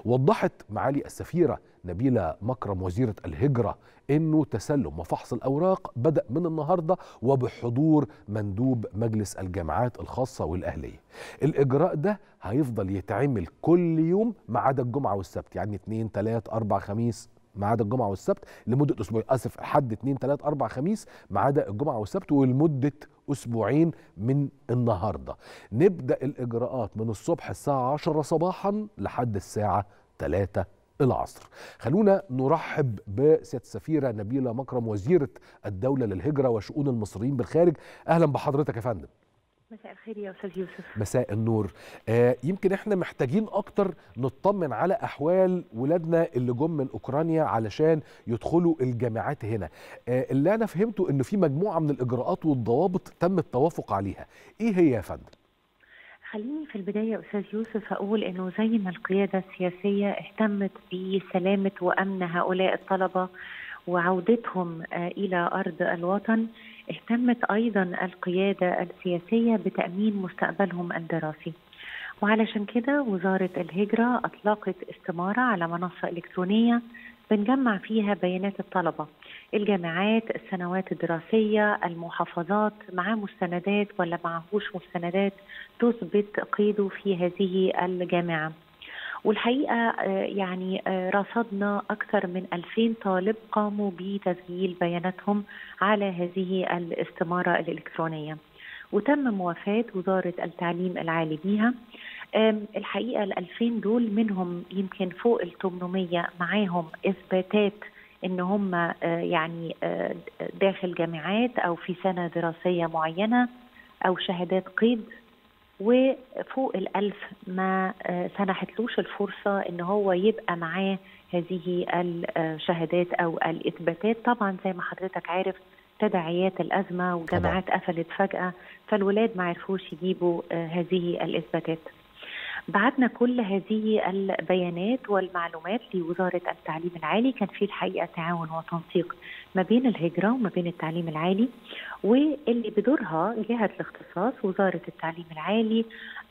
وضحت معالي السفيرة نبيلة مكرم وزيرة الهجرة انه تسلم وفحص الاوراق بدا من النهارده وبحضور مندوب مجلس الجامعات الخاصه والاهليه. الاجراء ده هيفضل يتعمل كل يوم ما عدا الجمعه والسبت يعني 2 3 4 خميس ما عدا الجمعه والسبت لمده اسبوع اسف حد 2 3 4 خميس ما عدا الجمعه والسبت ولمده اسبوعين من النهارده. نبدا الاجراءات من الصبح الساعه 10 صباحا لحد الساعه 3 العصر خلونا نرحب بسيادة السفيرة نبيلة مكرم وزيرة الدولة للهجرة وشؤون المصريين بالخارج أهلا بحضرتك يا فندم مساء الخير يا استاذ يوسف مساء النور آه يمكن احنا محتاجين اكتر نطمن على احوال ولادنا اللي جم من اوكرانيا علشان يدخلوا الجامعات هنا آه اللي انا فهمته ان في مجموعه من الاجراءات والضوابط تم التوافق عليها ايه هي يا فندم خليني في البداية أستاذ يوسف أقول أنه زي ما القيادة السياسية اهتمت بسلامة وأمن هؤلاء الطلبة وعودتهم إلى أرض الوطن اهتمت أيضا القيادة السياسية بتأمين مستقبلهم الدراسي وعلشان كده وزارة الهجرة أطلقت استمارة على منصة إلكترونية بنجمع فيها بيانات الطلبة الجامعات السنوات الدراسية المحافظات معاه مستندات ولا معهوش مستندات تثبت قيده في هذه الجامعة والحقيقة يعني رصدنا أكثر من 2000 طالب قاموا بتسجيل بياناتهم على هذه الاستمارة الإلكترونية وتم موافاة وزارة التعليم العالي بيها الحقيقة ال 2000 دول منهم يمكن فوق ال 800 معاهم إثباتات ان هم يعني داخل جامعات او في سنه دراسيه معينه او شهادات قيد وفوق الألف ما سنحتلوش الفرصة إن هو يبقى معاه هذه الشهادات أو الإثباتات طبعا زي ما حضرتك عارف تداعيات الأزمة وجامعات قفلت فجأة فالولاد ما عرفوش يجيبوا هذه الإثباتات بعتنا كل هذه البيانات والمعلومات لوزارة التعليم العالي كان في الحقيقة تعاون وتنسيق ما بين الهجرة وما بين التعليم العالي واللي بدورها جهة الاختصاص وزارة التعليم العالي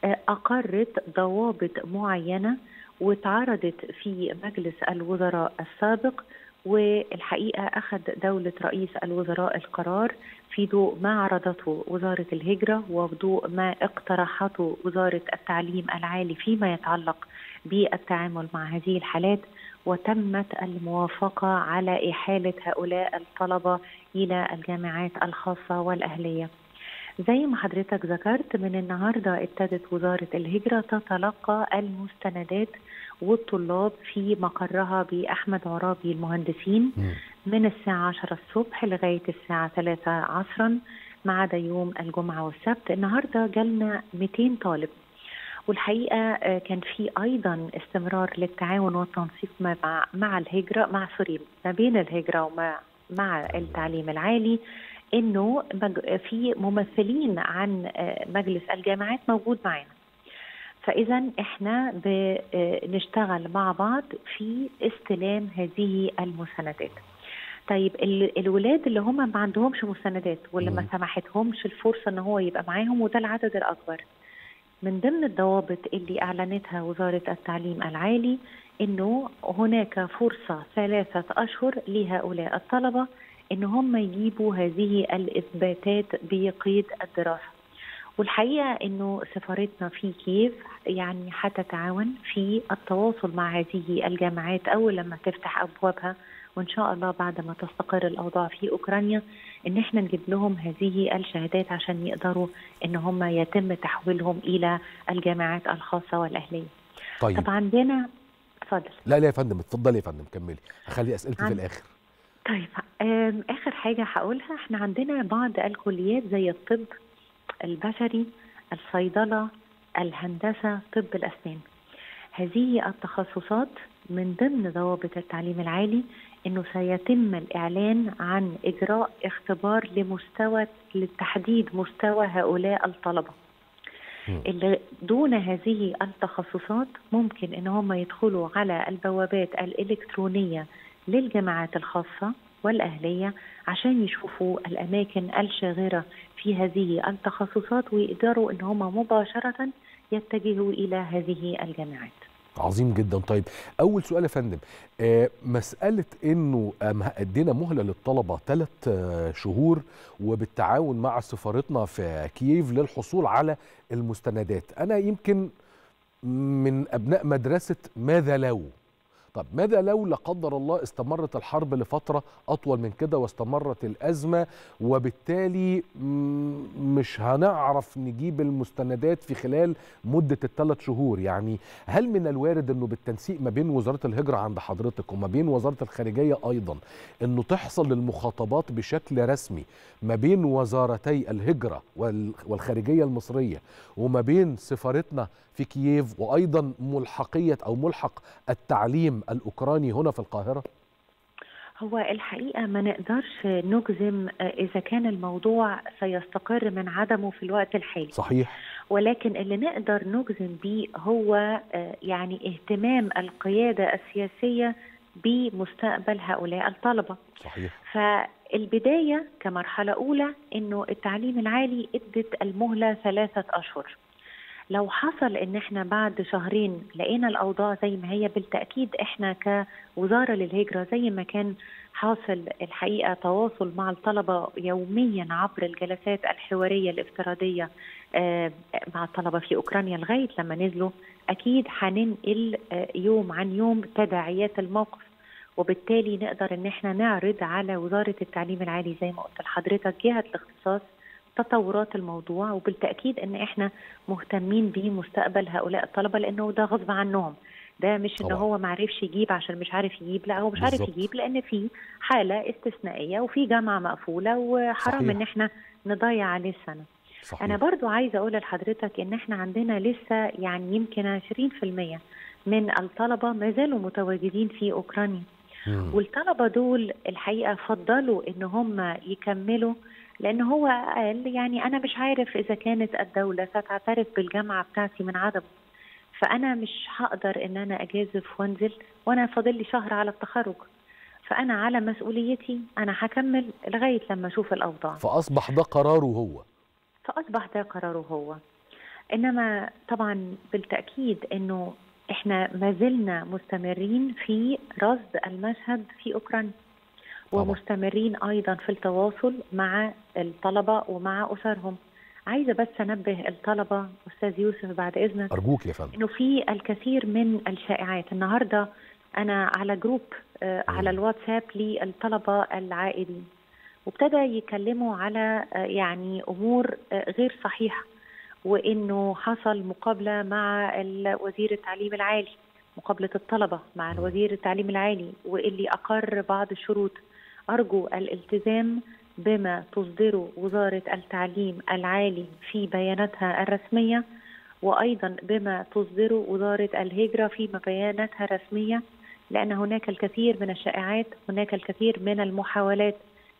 أقرت ضوابط معينة واتعرضت في مجلس الوزراء السابق والحقيقة أخذ دولة رئيس الوزراء القرار في ضوء ما عرضته وزارة الهجرة وضوء ما اقترحته وزارة التعليم العالي فيما يتعلق بالتعامل مع هذه الحالات وتمت الموافقة على إحالة هؤلاء الطلبة إلى الجامعات الخاصة والأهلية زي ما حضرتك ذكرت من النهارده ابتدت وزاره الهجره تتلقى المستندات والطلاب في مقرها باحمد عرابي المهندسين من الساعه 10 الصبح لغايه الساعه 3 عصرا ما عدا يوم الجمعه والسبت النهارده جالنا 200 طالب والحقيقه كان في ايضا استمرار للتعاون والتنسيق مع مع الهجره مع سوري ما بين الهجره ومع مع التعليم العالي انه في ممثلين عن مجلس الجامعات موجود معانا فاذا احنا بنشتغل مع بعض في استلام هذه المساندات طيب الولاد اللي هم ما عندهمش مستندات واللي ما سمحتهمش الفرصه ان هو يبقى معاهم وده العدد الاكبر من ضمن الضوابط اللي اعلنتها وزاره التعليم العالي انه هناك فرصه ثلاثه اشهر لهؤلاء الطلبه ان هم يجيبوا هذه الاثباتات بقيد الدراسه والحقيقه انه سفارتنا في كييف يعني هتتعاون في التواصل مع هذه الجامعات اول لما تفتح ابوابها وان شاء الله بعد ما تستقر الاوضاع في اوكرانيا ان احنا نجيب لهم هذه الشهادات عشان يقدروا ان هم يتم تحويلهم الى الجامعات الخاصه والاهليه. طيب طب عندنا اتفضل لا لا يا فندم اتفضلي يا فندم كملي هخلي اسئلتي عن... في الاخر طيب اخر حاجه هقولها احنا عندنا بعض الكليات زي الطب البشري الصيدله الهندسه طب الاسنان هذه التخصصات من ضمن ضوابط التعليم العالي انه سيتم الاعلان عن اجراء اختبار لمستوى لتحديد مستوى هؤلاء الطلبه اللي دون هذه التخصصات ممكن ان هم يدخلوا على البوابات الالكترونيه للجامعات الخاصه والاهليه عشان يشوفوا الاماكن الشاغره في هذه التخصصات ويقدروا ان هم مباشره يتجهوا الى هذه الجامعات. عظيم جدا طيب اول سؤال يا فندم آه مساله انه ادينا مهله للطلبه ثلاث آه شهور وبالتعاون مع سفارتنا في كييف للحصول على المستندات انا يمكن من ابناء مدرسه ماذا لو طب ماذا لو لا قدر الله استمرت الحرب لفتره اطول من كده واستمرت الازمه وبالتالي مش هنعرف نجيب المستندات في خلال مده الثلاث شهور يعني هل من الوارد انه بالتنسيق ما بين وزاره الهجره عند حضرتك وما بين وزاره الخارجيه ايضا انه تحصل المخاطبات بشكل رسمي ما بين وزارتي الهجره والخارجيه المصريه وما بين سفارتنا في كييف وايضا ملحقيه او ملحق التعليم الاوكراني هنا في القاهره؟ هو الحقيقه ما نقدرش نجزم اذا كان الموضوع سيستقر من عدمه في الوقت الحالي. صحيح. ولكن اللي نقدر نجزم بيه هو يعني اهتمام القياده السياسيه بمستقبل هؤلاء الطلبه. صحيح. فالبدايه كمرحله اولى انه التعليم العالي ادت المهله ثلاثه اشهر. لو حصل ان احنا بعد شهرين لقينا الاوضاع زي ما هي بالتاكيد احنا كوزاره للهجره زي ما كان حاصل الحقيقه تواصل مع الطلبه يوميا عبر الجلسات الحواريه الافتراضيه مع الطلبه في اوكرانيا لغايه لما نزلوا اكيد هننقل يوم عن يوم تداعيات الموقف وبالتالي نقدر ان احنا نعرض على وزاره التعليم العالي زي ما قلت لحضرتك جهه الاختصاص تطورات الموضوع وبالتاكيد ان احنا مهتمين بمستقبل هؤلاء الطلبه لانه ده غصب عنهم ده مش ان هو ما عرفش يجيب عشان مش عارف يجيب لا هو مش بالزبط. عارف يجيب لان في حاله استثنائيه وفي جامعه مقفوله وحرام صحيح. ان احنا نضيع عليه السنه صحيح. انا برضو عايزه اقول لحضرتك ان احنا عندنا لسه يعني يمكن 20% من الطلبه ما زالوا متواجدين في اوكرانيا مم. والطلبه دول الحقيقه فضلوا ان هم يكملوا لان هو قال يعني انا مش عارف اذا كانت الدوله ستعترف بالجامعه بتاعتي من عدم فانا مش هقدر ان انا اجازف وانزل وانا فاضل لي شهر على التخرج فانا على مسؤوليتي انا هكمل لغايه لما اشوف الاوضاع فاصبح ده قراره هو فاصبح ده قراره هو انما طبعا بالتاكيد انه احنا ما زلنا مستمرين في رصد المشهد في اوكرانيا ومستمرين ايضا في التواصل مع الطلبه ومع اسرهم عايزه بس انبه الطلبه استاذ يوسف بعد اذنك ارجوك يا فندم انه في الكثير من الشائعات النهارده انا على جروب آه على الواتساب للطلبه العائدين وابتدى يكلموا على آه يعني امور آه غير صحيحه وانه حصل مقابله مع وزير التعليم العالي مقابله الطلبه مع وزير التعليم العالي واللي اقر بعض الشروط أرجو الالتزام بما تصدره وزارة التعليم العالي في بياناتها الرسمية وأيضا بما تصدره وزارة الهجرة في بياناتها الرسمية لأن هناك الكثير من الشائعات هناك الكثير من المحاولات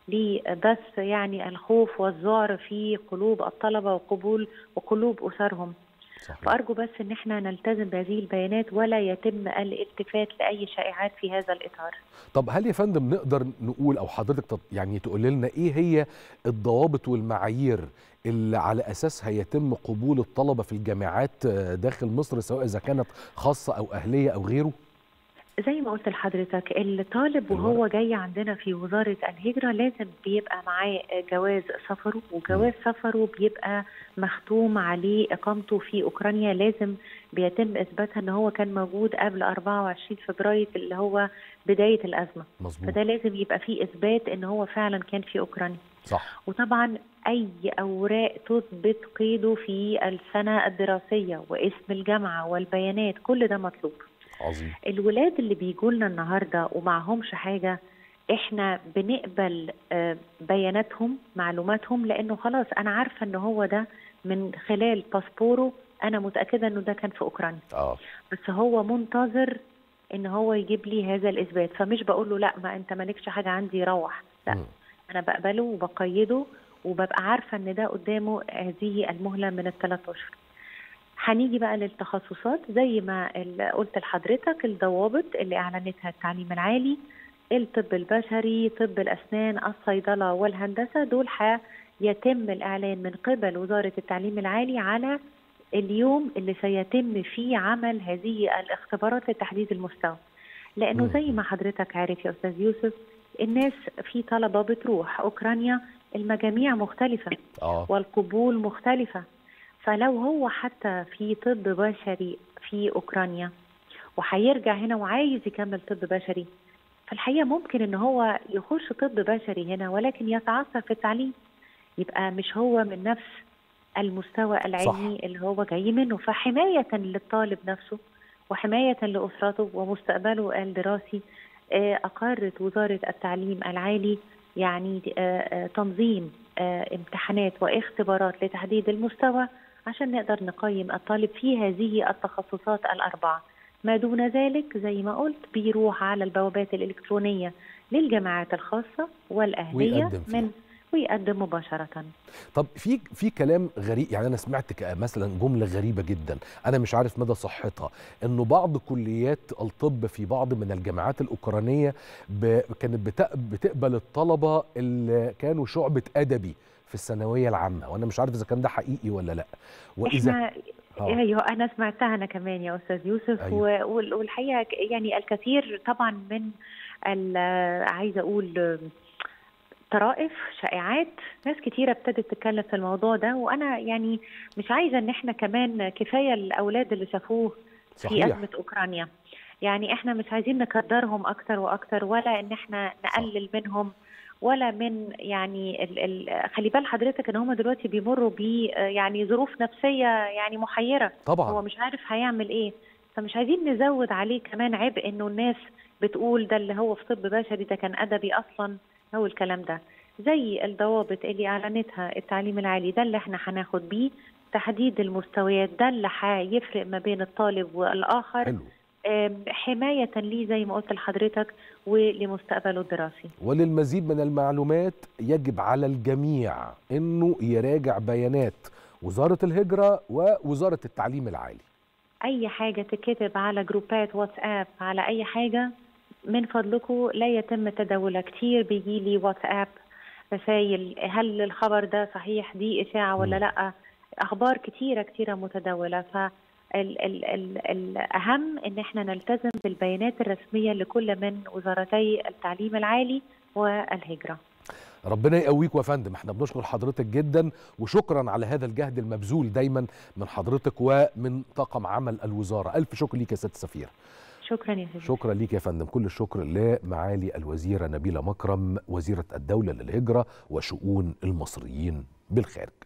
لبث يعني الخوف والذعر في قلوب الطلبة وقبول وقلوب أسرهم صحيح. فأرجو بس أن احنا نلتزم بهذه البيانات ولا يتم الالتفات لأي شائعات في هذا الإطار طب هل يا فندم نقدر نقول أو حضرتك يعني تقول لنا إيه هي الضوابط والمعايير اللي على أساسها يتم قبول الطلبة في الجامعات داخل مصر سواء إذا كانت خاصة أو أهلية أو غيره؟ زي ما قلت لحضرتك الطالب وهو جاي عندنا في وزارة الهجرة لازم بيبقى معاه جواز سفره وجواز سفره بيبقى مختوم عليه إقامته في أوكرانيا لازم بيتم إثباتها أن هو كان موجود قبل 24 فبراير اللي هو بداية الأزمة مظبوط. فده لازم يبقى فيه إثبات أن هو فعلا كان في أوكرانيا صح. وطبعا أي أوراق تثبت قيده في السنة الدراسية واسم الجامعة والبيانات كل ده مطلوب عظيم الولاد اللي بيجوا لنا النهارده ومعهمش حاجه احنا بنقبل بياناتهم معلوماتهم لانه خلاص انا عارفه ان هو ده من خلال باسبوره انا متاكده انه ده كان في اوكرانيا اه بس هو منتظر ان هو يجيب لي هذا الاثبات فمش بقول له لا ما انت مالكش حاجه عندي روح لا م. انا بقبله وبقيده وببقى عارفه ان ده قدامه هذه المهله من الثلاث اشهر هنيجي بقى للتخصصات زي ما قلت لحضرتك الضوابط اللي اعلنتها التعليم العالي الطب البشري طب الاسنان الصيدله والهندسه دول يتم الاعلان من قبل وزاره التعليم العالي على اليوم اللي سيتم فيه عمل هذه الاختبارات لتحديد المستوى لانه مم. زي ما حضرتك عارف يا استاذ يوسف الناس في طلبه بتروح اوكرانيا المجاميع مختلفه اه والقبول مختلفة فلو هو حتى في طب بشري في أوكرانيا وهيرجع هنا وعايز يكمل طب بشري فالحقيقة ممكن إن هو يخش طب بشري هنا ولكن يتعثر في التعليم يبقى مش هو من نفس المستوى العلمي اللي هو جاي منه فحماية للطالب نفسه وحماية لأسرته ومستقبله الدراسي آه، أقرت وزارة التعليم العالي يعني آه، آه، تنظيم آه، امتحانات واختبارات لتحديد المستوى عشان نقدر نقيم الطالب في هذه التخصصات الأربعة ما دون ذلك زي ما قلت بيروح على البوابات الإلكترونية للجامعات الخاصة والأهلية ويقدم فيها. من ويقدم مباشرة طب في في كلام غريب يعني انا سمعت ك- مثلا جمله غريبه جدا انا مش عارف مدى صحتها انه بعض كليات الطب في بعض من الجامعات الاوكرانيه ب... كانت بت... بتقبل الطلبه اللي كانوا شعبه ادبي في الثانويه العامه وانا مش عارف اذا كان ده حقيقي ولا لا واذا احنا آه. ايوه انا سمعتها انا كمان يا استاذ يوسف أيوة. و- وال- والحقيقه ك- يعني الكثير طبعا من ال- عايزه اقول طرائف شائعات ناس كتيرة ابتدت تتكلم في الموضوع ده وأنا يعني مش عايزة إن إحنا كمان كفاية الأولاد اللي شافوه في صحيح أزمة أوكرانيا يعني إحنا مش عايزين نكدرهم أكتر وأكتر ولا إن إحنا نقلل منهم ولا من يعني ال ال خلي بال حضرتك ان هم دلوقتي بيمروا ب يعني ظروف نفسيه يعني محيره هو طبعا مش عارف هيعمل ايه فمش عايزين نزود عليه كمان عبء انه الناس بتقول ده اللي هو في طب بشري ده كان ادبي اصلا هو الكلام ده زي الضوابط اللي اعلنتها التعليم العالي ده اللي احنا هناخد بيه تحديد المستويات ده اللي هيفرق ما بين الطالب والاخر حلو آم، حمايه ليه زي ما قلت لحضرتك ولمستقبله الدراسي وللمزيد من المعلومات يجب على الجميع انه يراجع بيانات وزاره الهجره ووزاره التعليم العالي اي حاجه تتكتب على جروبات واتساب على اي حاجه من فضلكم لا يتم تداولها كتير بيجي لي واتساب رسائل هل الخبر ده صحيح دي اشاعه ولا مم. لا اخبار كتيره كتيره متداوله ف ال ال ال الأهم إن احنا نلتزم بالبيانات الرسمية لكل من وزارتي التعليم العالي والهجرة ربنا يقويك يا فندم احنا بنشكر حضرتك جدا وشكرا على هذا الجهد المبذول دايما من حضرتك ومن طاقم عمل الوزاره الف شكر ليك يا سياده السفير شكرا يا سيدي شكرا ليك يا فندم كل الشكر لمعالي الوزيره نبيله مكرم وزيره الدوله للهجره وشؤون المصريين بالخارج